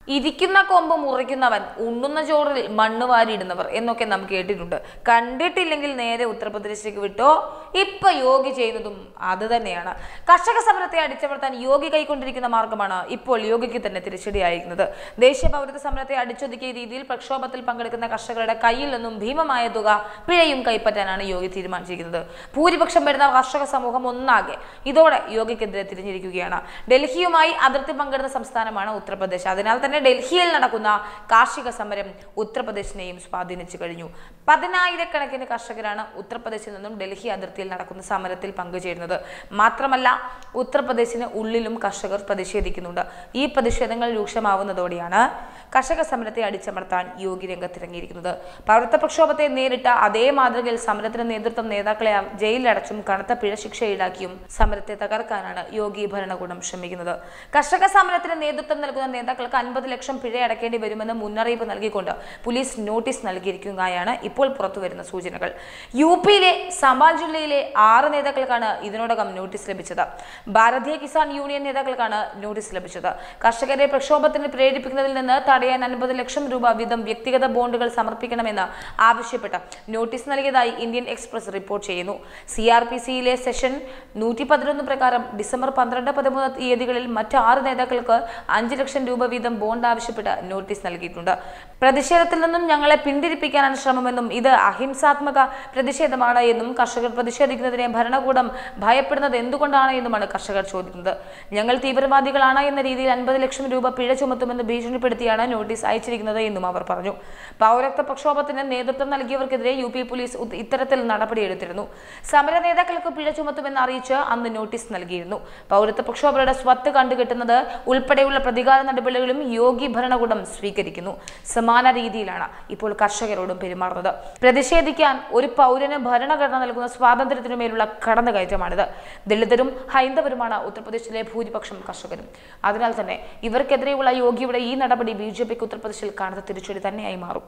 ഇരിക്കുന്ന കൊമ്പ് മുറിക്കുന്നവൻ ഉണ്ണുന്ന ചോറിൽ മണ്ണ് വാരിയിടുന്നവർ എന്നൊക്കെ നാം കേട്ടിട്ടുണ്ട് കണ്ടിട്ടില്ലെങ്കിൽ നേരെ ഉത്തർപ്രദേശിലേക്ക് വിട്ടോ ഇപ്പൊ യോഗി ചെയ്യുന്നതും അത് തന്നെയാണ് കർഷക സമരത്തെ അടിച്ചമർത്താൻ യോഗി കൈക്കൊണ്ടിരിക്കുന്ന മാർഗമാണ് ഇപ്പോൾ യോഗിക്ക് തന്നെ തിരിച്ചടിയായിരിക്കുന്നത് ദേശീയ പൗരത്വ സമരത്തെ അടിച്ചൊതുക്കിയ രീതിയിൽ പ്രക്ഷോഭത്തിൽ പങ്കെടുക്കുന്ന കർഷകരുടെ കയ്യിൽ നിന്നും ഭീമമായ തുക പിഴയും കൈപ്പറ്റാനാണ് യോഗി തീരുമാനിച്ചിരിക്കുന്നത് ഭൂരിപക്ഷം വരുന്ന കർഷക സമൂഹം ഒന്നാകെ ഇതോടെ യോഗിക്കെതിരെ തിരിഞ്ഞിരിക്കുകയാണ് ഡൽഹിയുമായി അതിർത്തി പങ്കിടുന്ന സംസ്ഥാനമാണ് ഉത്തർപ്രദേശ് അതിനാൽ തന്നെ ഡൽഹിയിൽ നടക്കുന്ന കാർഷിക സമരം ഉത്തർപ്രദേശിനെയും സ്വാധീനിച്ചു കഴിഞ്ഞു പതിനായിരക്കണക്കിന് കർഷകരാണ് ഉത്തർപ്രദേശിൽ നിന്നും ഡൽഹി അതിർത്തിയിൽ നടക്കുന്ന സമരത്തിൽ പങ്കുചേരുന്നത് മാത്രമല്ല ഉത്തർപ്രദേശിന് ഉള്ളിലും കർഷകർ പ്രതിഷേധിക്കുന്നുണ്ട് ഈ പ്രതിഷേധങ്ങൾ രൂക്ഷമാവുന്നതോടെയാണ് കർഷക സമരത്തെ അടിച്ചമർത്താൻ യോഗി രംഗത്തിറങ്ങിയിരിക്കുന്നത് പൗരത്വ പ്രക്ഷോഭത്തെ നേരിട്ട അതേ മാതൃകയിൽ സമരത്തിന് നേതൃത്വം നേതാക്കളെ ജയിലിലടച്ചും കനത്ത പിഴ ശിക്ഷ ഈടാക്കിയും സമരത്തെ തകർക്കാനാണ് യോഗി ഭരണകൂടം ശ്രമിക്കുന്നത് കർഷക സമരത്തിന് നേതൃത്വം നൽകുന്ന നേതാക്കൾക്ക് അൻപത് ലക്ഷം പിഴ അടക്കേണ്ടി വരുമെന്ന് മുന്നറിയിപ്പ് നൽകിക്കൊണ്ട് പോലീസ് നോട്ടീസ് നൽകിയിരിക്കുകയാണ് ഇപ്പോൾ പുറത്തുവരുന്ന സൂചനകൾ യു പിയിലെ സമ്പാൽ ജില്ലയിലെ ആറ് നേതാക്കൾക്കാണ് ഇതിനോടകം നോട്ടീസ് ലഭിച്ചത് ഭാരതീയ കിസാൻ യൂണിയൻ നേതാക്കൾക്കാണ് നോട്ടീസ് ലഭിച്ചത് കർഷകരെ പ്രക്ഷോഭത്തിന് പ്രേരിപ്പിക്കുന്നതിൽ നിന്ന് തടയാൻ അൻപത് ലക്ഷം രൂപ വീതം വ്യക്തിഗത ബോണ്ടുകൾ സമർപ്പിക്കണമെന്ന് ആവശ്യപ്പെട്ട് നോട്ടീസ് നൽകിയതായി ഇന്ത്യൻ എക്സ്പ്രസ് റിപ്പോർട്ട് ചെയ്യുന്നു സി ആർ പി സിയിലെ സെഷൻ നൂറ്റി പതിനൊന്ന് പ്രകാരം ഡിസംബർ പന്ത്രണ്ട് പതിമൂന്ന് തീയതികളിൽ മറ്റ് ആറ് നേതാക്കൾക്ക് അഞ്ച് ലക്ഷം രൂപ വീതം ബോണ്ട് ആവശ്യപ്പെട്ട് നോട്ടീസ് നൽകിയിട്ടുണ്ട് പ്രതിഷേധത്തിൽ നിന്നും ഞങ്ങളെ പിന്തിരിപ്പിക്കാനാണ് ശ്രമമെന്നും ഇത് അഹിംസാത്മക പ്രതിഷേധമാണ് എന്നും കർഷകർ പ്രതിഷേധിക്കുന്നതിനെ ഭരണകൂടം ഭയപ്പെടുന്നത് എന്തുകൊണ്ടാണ് എന്നുമാണ് കർഷകർ ചോദിക്കുന്നത് ഞങ്ങൾ തീവ്രവാദികളാണ് എന്ന രീതിയിൽ അൻപത് ലക്ഷം രൂപ പിഴ ചുമത്തുമെന്ന് ഭീഷണിപ്പെടുത്തിയാണ് നോട്ടീസ് അയച്ചിരിക്കുന്നത് എന്നും അവർ പറഞ്ഞു പൗരത്വ പ്രക്ഷോഭത്തിന് നേതൃത്വം നൽകിയവർക്കെതിരെ യു പി പോലീസ് ഉത് ഇത്തരത്തിൽ നടപടിയെടുത്തിരുന്നു സമര നേതാക്കൾക്ക് പിഴ ചുമത്തുമെന്ന് അറിയിച്ച് അന്ന് നോട്ടീസ് നൽകിയിരുന്നു പൗരത്വ പ്രക്ഷോഭരുടെ സ്വത്ത് കണ്ടുകെട്ടുന്നത് ഉൾപ്പെടെയുള്ള പ്രതികാര നടപടികളും യോഗി ഭരണകൂടം സ്വീകരിക്കുന്നു സമാന രീതിയിലാണ് ഇപ്പോൾ കർഷകരോടും പെരുമാറുന്നത് പ്രതിഷേധിക്കാൻ ഒരു പൗരന് ഭരണഘടന നൽകുന്ന സ്വാതന്ത്ര്യത്തിനുമേലുള്ള കടന്നുകയറ്റമാണിത് ദളിതരും ഹൈന്ദവരുമാണ് ഉത്തർപ്രദേശിലെ ഭൂരിപക്ഷം കർഷകരും അതിനാൽ തന്നെ ഇവർക്കെതിരെയുള്ള യോഗിയുടെ ഈ നടപടി ബി ജെ പിക്ക് ഉത്തർപ്രദേശിൽ കാണുന്ന തിരിച്ചടി തന്നെയായി മാറും